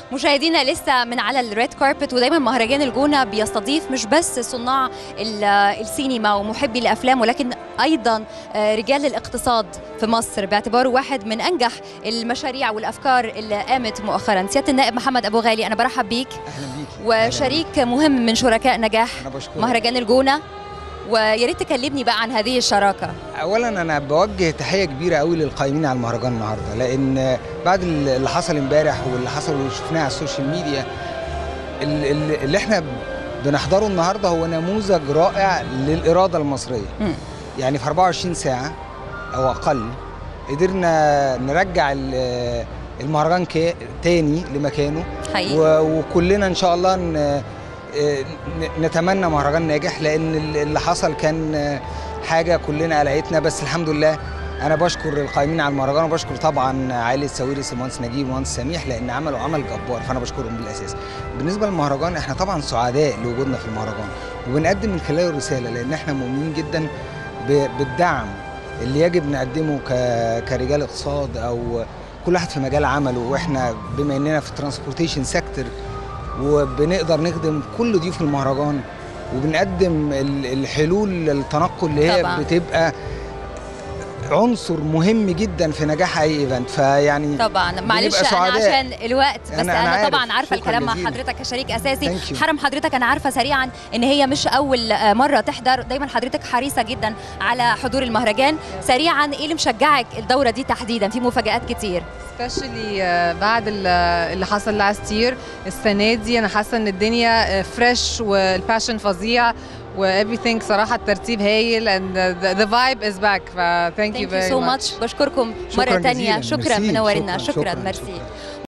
مشاهدينا لسه من على الريد كاربت ودايما مهرجان الجونه بيستضيف مش بس صناع ال- السينما ومحبي الافلام ولكن ايضا آه، رجال الاقتصاد في مصر باعتباره واحد من انجح المشاريع والافكار اللي قامت مؤخرا سياده النائب محمد ابو غالي انا برحب بيك اهلا بيكي وشريك مهم من شركاء نجاح انا بشكرك مهرجان الجونه ويا ريت تكلمني بقى عن هذه الشراكه اولا انا بوجه تحيه كبيره قوي للقائمين على المهرجان النهارده لان بعد اللي حصل امبارح واللي حصل واللي شفناه على السوشيال ميديا ال- ال- اللي احنا بنحضره النهارده هو نموذج رائع للاراده المصريه مم. يعني في 24 ساعه او اقل قدرنا نرجع ال- المهرجان كا- تاني لمكانه حقيقي و- وكلنا ان شاء الله ن- ن- نتمنى مهرجان ناجح لان ال- اللي حصل كان حاجه كلنا قلقتنا بس الحمد لله انا بشكر القائمين على المهرجان وبشكر طبعا عائله ساويرس المهندس نجيب والمهندس سميح لان عملوا عمل جبار فانا بشكرهم بالاساس بالنسبه للمهرجان احنا طبعا سعداء لوجودنا في المهرجان وبنقدم من خلاله رساله لان احنا مؤمنين جدا ب- بالدعم اللي يجب نقدمه ك- كرجال اقتصاد او كل واحد في مجال عمله واحنا بما اننا في الترانسبورتيشن سيكتور وبنقدر نخدم كل ضيوف المهرجان وبنقدم ال- الحلول للتنقل اللي هي طبعاً. بتبقى عنصر مهم جدا في نجاح اي ايفنت فيعني طبعا معلش بنبقى انا سعداء. عشان الوقت بس أنا- انا, أنا عارف. طبعا عارفه شكراً الكلام مع جزيلاً. حضرتك كشريك اساسي Thank you. حرم حضرتك انا عارفه سريعا ان هي مش اول آه، مره تحضر دايما حضرتك حريصه جدا على حضور المهرجان سريعا ايه اللي مشجعك الدوره دي تحديدا في مفاجات كتير سبيشالي بعد ال- اللي حصل لاست يير السنه دي انا حاسه ان الدنيا فريش والباشن فظيع و everything صراحه الترتيب هايل and the, the vibe is back ف thank you ثانك يو very سو much ماتش بشكركم شكراً مره تانية جزيلاً. شكرا ميرسي. منورنا شكراً، شكرا شكراً، ميرسي شكراً.